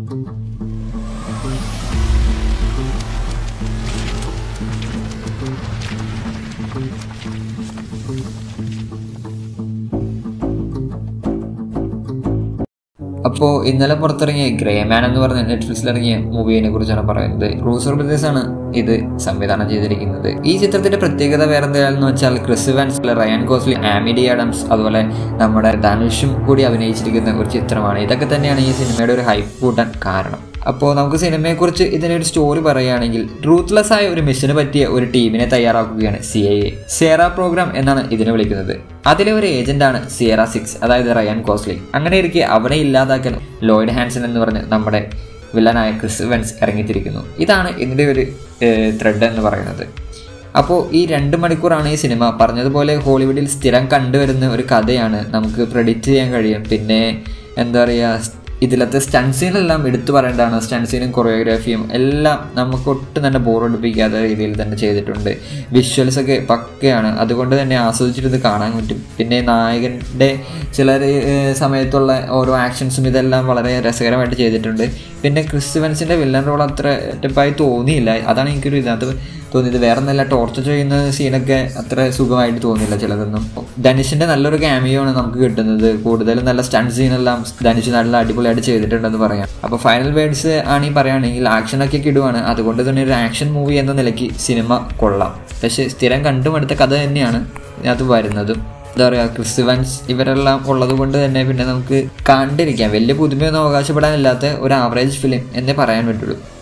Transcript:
അപ്പോൾ ഇന്നലെ പുറത്തിറങ്ങിയ ഗ്രേമാൻ എന്ന് പറഞ്ഞ നെറ്റ്ഫ്ലിക്സിൽ ഇറങ്ങിയ മൂവിയെ കുറിച്ചാണ് പറയുന്നത് റൂസർ ബ്രദേഴ്സ് ആണ് ഇത് സംവിധാനം ചെയ്തിരിക്കുന്നത് ഈ ചിത്രത്തിന്റെ പ്രത്യേകത വേറെ എന്താണെന്ന് വെച്ചാൽ Chris Evans Ryan Gosling Ana de Armas അതുപോലെ നമ്മുടെ ധനുഷും കൂടി അഭിനയിച്ചിരിക്കുന്ന ഒരു ചിത്രമാണ് ഇതൊക്കെ തന്നെയാണ് ഈ സിനിമയുടെ ഒരു ഹൈപ്പ് കൂട്ടാൻ കാരണം അപ്പോൾ നമുക്ക് സിനിമയെക്കുറിച്ച് ഇതിൻ്റെ ഒരു സ്റ്റോറി പറയുകയാണെങ്കിൽ ട്രൂത്ത്ലെസ് ആയ ഒരു മിഷന് പറ്റിയ ഒരു ടീമിനെ തയ്യാറാക്കുകയാണ് C I A Sierra program എന്നാണ് ഇതിനെ വിളിക്കുന്നത് അതിലെ ഒരു ഏജന്റാണ് സിയറ സിക്സ് അതായത് റയൻ കോസ്ലി അങ്ങനെ ഇരിക്കെ അവനെ ഇല്ലാതാക്കാൻ ലോയിഡ് ഹാൻസൺ എന്ന് പറഞ്ഞ് നമ്മുടെ വില്ലനായ ക്രിസ് വെൻസ് ഇറങ്ങിത്തിരിക്കുന്നു ഇതാണ് ഇതിൻ്റെ ഒരു ത്രെഡ് എന്ന് പറയുന്നത് അപ്പോൾ ഈ രണ്ട് മണിക്കൂറാണ് ഈ സിനിമ പറഞ്ഞതുപോലെ ഹോളിവുഡിൽ സ്ഥിരം കണ്ടുവരുന്ന ഒരു കഥയാണ് നമുക്ക് പ്രെഡിക്റ്റ് ചെയ്യാൻ കഴിയും പിന്നെ എന്താ പറയുക ഇതിലത്തെ സ്റ്റൺസീനെല്ലാം എടുത്തു പറയേണ്ടതാണ് സ്റ്റൺസീനും കൊറിയോഗ്രാഫിയും എല്ലാം നമുക്ക് ഒട്ടും തന്നെ ബോറടിപ്പിക്കാത്ത രീതിയിൽ തന്നെ ചെയ്തിട്ടുണ്ട് വിഷ്വൽസ് ഒക്കെ പക്കയാണ് അതുകൊണ്ട് തന്നെ ആസ്വദിച്ചിട്ട് കാണാൻ പറ്റും പിന്നെ നായകൻ്റെ ചില സമയത്തുള്ള ഓരോ ആക്ഷൻസും ഇതെല്ലാം വളരെ രസകരമായിട്ട് ചെയ്തിട്ടുണ്ട് പിന്നെ ക്രിസ്തുവൻസിൻ്റെ വില്ലൻ റോൾ അത്ര ടെപ്പായി തോന്നിയില്ല അതാണ് എനിക്കൊരു ഇതിനകത്ത് തോന്നിയത് വേറെ നല്ല ടോർച്ചർ ചെയ്യുന്ന സീനൊക്കെ അത്ര സുഖമായിട്ട് തോന്നിയില്ല ചിലതൊന്നും ധനുഷിൻ്റെ നല്ലൊരു ക്യാമിയോ ആണ് നമുക്ക് കിട്ടുന്നത് കൂടുതലും നല്ല സ്റ്റണ്ട് സീനെല്ലാം ധനുഷ് നല്ല അടിപൊളിയായിട്ട് ചെയ്തിട്ടുണ്ടെന്ന് പറയാം അപ്പോൾ ഫൈനൽ വേർഡ്സ് ആണ് ഈ പറയുകയാണെങ്കിൽ ആക്ഷനൊക്കെ കിടുവാണ് അതുകൊണ്ട് തന്നെ ഒരു ആക്ഷൻ മൂവി എന്ന നിലയ്ക്ക് സിനിമ കൊള്ളാം പക്ഷേ സ്ഥിരം കണ്ടുമടുത്ത കഥ തന്നെയാണ് ഇതിനകത്ത് വരുന്നതും എന്താ പറയുക ക്രിസ്തുവൻസ് ഇവരെല്ലാം ഉള്ളത് കൊണ്ട് തന്നെ പിന്നെ നമുക്ക് കണ്ടിരിക്കാം വലിയ പുതുമയൊന്നും അവകാശപ്പെടാനില്ലാത്ത ഒരു ആവറേജ് ഫിലിം എന്നേ പറയാൻ പറ്റുള്ളൂ